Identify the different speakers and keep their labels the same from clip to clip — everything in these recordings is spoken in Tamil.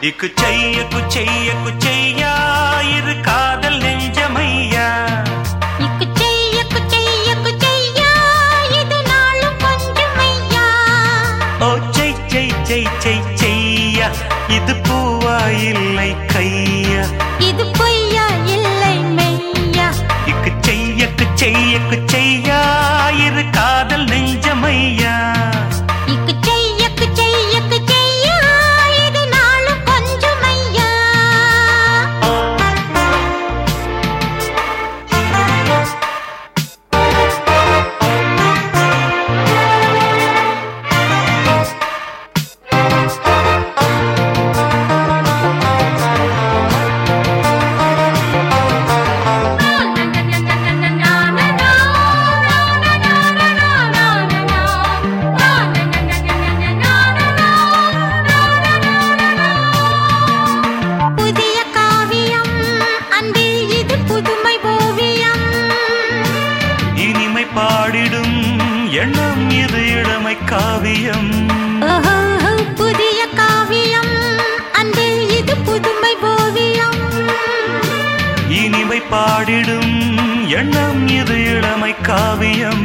Speaker 1: இக்கு செய்ய குச்செய்ய குச்செய்யா இரு காதல் நெஞ்சமையா
Speaker 2: இக்கு செய்ய குச்செய்ய குச்செய்யா இது நாளும் கொஞ்சமையா
Speaker 1: ஓ செய் செய் செய் செய் செய்யா இது பூவா இல்லை கையா
Speaker 2: இது பொய்யா இல்லை மெய்யா
Speaker 1: இக்கு செய்ய குச்செய்ய குச்செய்யா இரு காதல் நெஞ்சமையா
Speaker 2: இக்கு செய்ய குச்செய்ய குச்செய்யா இது நாளும் கொஞ்சமையா புதிய காவியம் அன்பில் இது புதுமை ஓவியம்
Speaker 1: இனிமை பாடிடும் எண்ணம் இது இளமை காவியம்
Speaker 2: ஓஹோ, புதிய காவியம் அன்பில் இது புதுமை ஓவியம்
Speaker 1: இனிமை பாடிடும் எண்ணம் இது இளமை காவியம்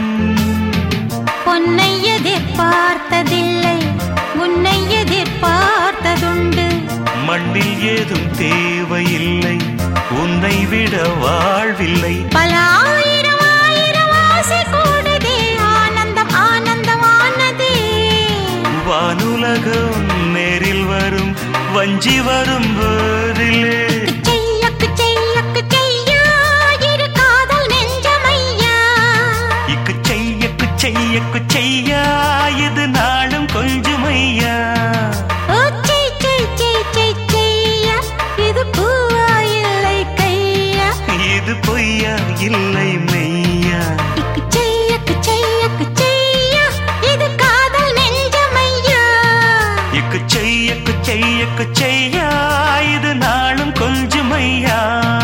Speaker 2: பொன்னை எதிர்பார்த்ததில்லை உன்னை எதிர்பார்த்ததுண்டு
Speaker 1: மண்ணில் ஏதும் தேவையில்லை உன்னை விட வாழ்வில்லை
Speaker 2: பல ஆயிரம் ஆயிரம் ஆசை கூடுதே ஆனந்தம் ஆனந்தமானதே
Speaker 1: வானுலகம் நேரில் வரும் வஞ்சி வரும் போதிலே
Speaker 2: செய்யக்கு செய்யக்கு செய்யா இரு காதல் நெஞ்சமையா
Speaker 1: இக்கு செய்யக்கு செய்யக்கு செய்யா இது நாளும் கொஞ்சமையா
Speaker 2: ஓ செய் செய் செய் செய் செய்யா இது பூவா இல்லை கையா
Speaker 1: இது பொய்யா இல்லை மெய்யா
Speaker 2: இக்கு செய்யக்கு செய்யக்கு செய்யா இது காதல் நெஞ்சமையா
Speaker 1: இக்கு செய்யக்கு செய்யக்கு செய்யா இது நாளும் கொஞ்சமையா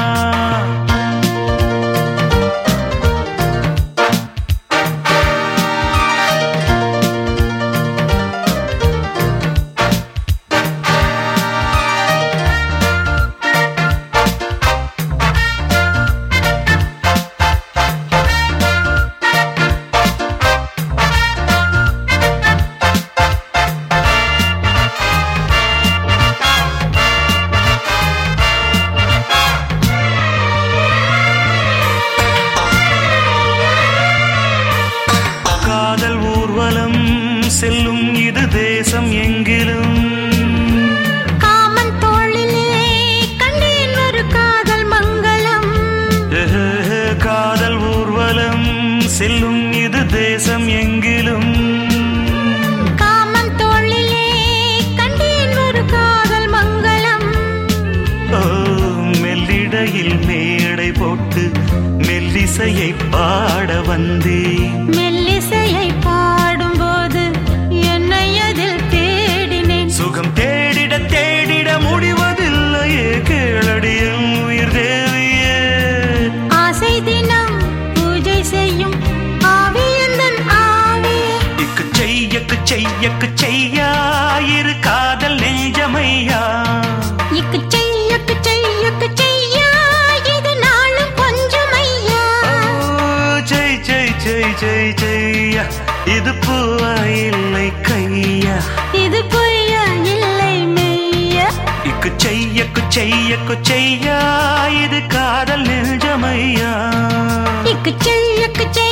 Speaker 1: காதல் ஊர்வலம் செல்லும் இது தேசம் எங்கிலும்
Speaker 2: காமன் தோளிலே கண்டேன் ஒரு காதல் மங்களம்
Speaker 1: எஹெஹெ, காதல் ஊர்வலம் செல்லும் இது தேசம் எங்கிலும்
Speaker 2: காமன் தோளிலே கண்டேன் ஒரு காதல் மங்களம்
Speaker 1: ஓ, மெல்லிடையில் மேடை போட்டு மெல்லிசையை பாட வந்தேன்
Speaker 2: மெல்லிசையை பாடும்போது என்னை அதில் தேடினேன்
Speaker 1: சுகம் தேடிட தேடிட முடிவதில்லையே கேளடியும் உயிர் தேவியே
Speaker 2: ஆசை தினம் பூஜை செய்யும் ஆவியந்தன் ஆவி
Speaker 1: இக்கு செய்யக்கு செய்யக்கு செய்யா இரு காதல் நெஞ்சமையா
Speaker 2: இக்கு செய்யக்கு செய்யக்கு செய்யா இது நாளும் கொஞ்சம் ஐயா
Speaker 1: ஓ, ஜெய் ஜெய் ஜெய் ஜெய் ஜெய்யா இது பூவா இல்லை கையா
Speaker 2: இது பொய்யா இல்லை மெய்யா
Speaker 1: இக்கு செய்யக்கு செய்யக்கு செய்யா இது காதல் நெஞ்சமையா
Speaker 2: இக்கு செய்யக்கு செய்ய